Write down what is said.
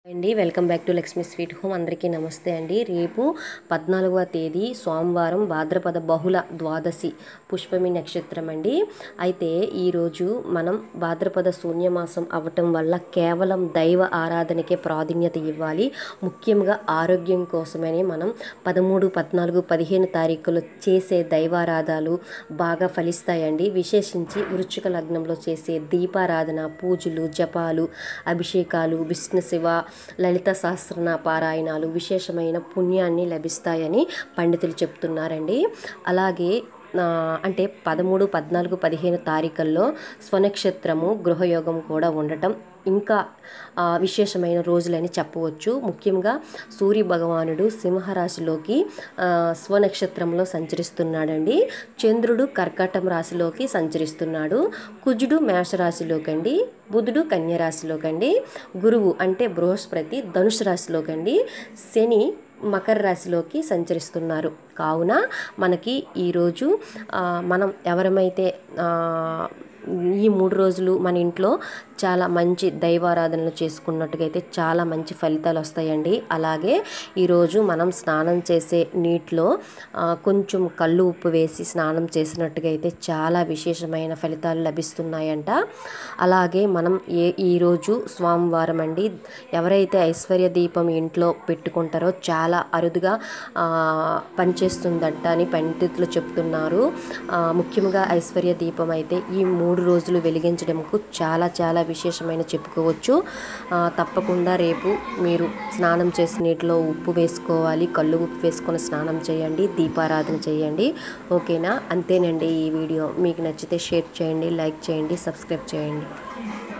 అండి welcome back to Lakshmi sweet home అందరికీ నమస్తే అండి రేపు పద్నాలుగవ తేదీ సోమవారం భాద్రపద బహుళ ద్వాదశి పుష్పమి నక్షత్రం అండి అయితే ఈరోజు మనం భాద్రపద శూన్యమాసం అవ్వటం వల్ల కేవలం దైవ ఆరాధనకే ప్రాధాన్యత ఇవ్వాలి ముఖ్యంగా ఆరోగ్యం కోసమని మనం పదమూడు పద్నాలుగు పదిహేను తారీఖులు చేసే దైవారాధాలు బాగా ఫలిస్తాయండి విశేషించి వృశ్చిక లగ్నంలో చేసే దీపారాధన పూజలు జపాలు అభిషేకాలు విష్ణు శివ లలిత సహస్రన పారాయణాలు విశేషమైన పుణ్యాన్ని లభిస్తాయని పండితులు చెప్తున్నారండి అలాగే ఆ, అంటే పదమూడు పద్నాలుగు పదిహేను తారీఖుల్లో స్వనక్షత్రము గృహయోగం కూడా ఉండటం ఇంకా ఆ, విశేషమైన రోజులని చెప్పవచ్చు ముఖ్యంగా సూర్య భగవానుడు సింహరాశిలోకి ఆ, స్వనక్షత్రంలో సంచరిస్తున్నాడండి చంద్రుడు కర్కాటం రాశిలోకి సంచరిస్తున్నాడు కుజుడు మేషరాశిలోకండి బుధుడు కన్యరాశిలోకండి గురువు అంటే బృహస్పతి ధనుసు రాశిలోకండి శని మకర రాశిలోకి సంచరిస్తున్నారు కావున మనకి ఈరోజు ఆ, మనం ఎవరమైతే ఆ, ఈ మూడు రోజులు మన ఇంట్లో చాలా మంచి దైవారాధనలు చేసుకున్నట్టుగా అయితే చాలా మంచి ఫలితాలు వస్తాయండి అలాగే ఈరోజు మనం స్నానం చేసే నీటిలో ఆ, కొంచెం కళ్ళు ఉప్పు వేసి స్నానం చేసినట్టుగా అయితే చాలా విశేషమైన ఫలితాలు లభిస్తున్నాయంట అలాగే మనం ఏ ఈరోజు స్వామివారం అండి ఎవరైతే ఐశ్వర్య దీపం ఇంట్లో పెట్టుకుంటారో చాలా అరుదుగా ఆ, పనిచేస్తుందంట అని పండితులు చెప్తున్నారు ఆ, ముఖ్యంగా ఐశ్వర్య దీపం అయితే ఈ మూడు రోజులు వెలిగించడంకు చాలా చాలా విశేషమైన చెప్పుకోవచ్చు ఆ, తప్పకుండా రేపు మీరు స్నానం చేసి నీటిలో ఉప్పు వేసుకోవాలి కళ్ళు ఉప్పు వేసుకొని స్నానం చేయండి దీపారాధన చేయండి ఓకేనా అంతేనండి ఈ వీడియో మీకు నచ్చితే షేర్ చేయండి లైక్ చేయండి సబ్స్క్రైబ్ చేయండి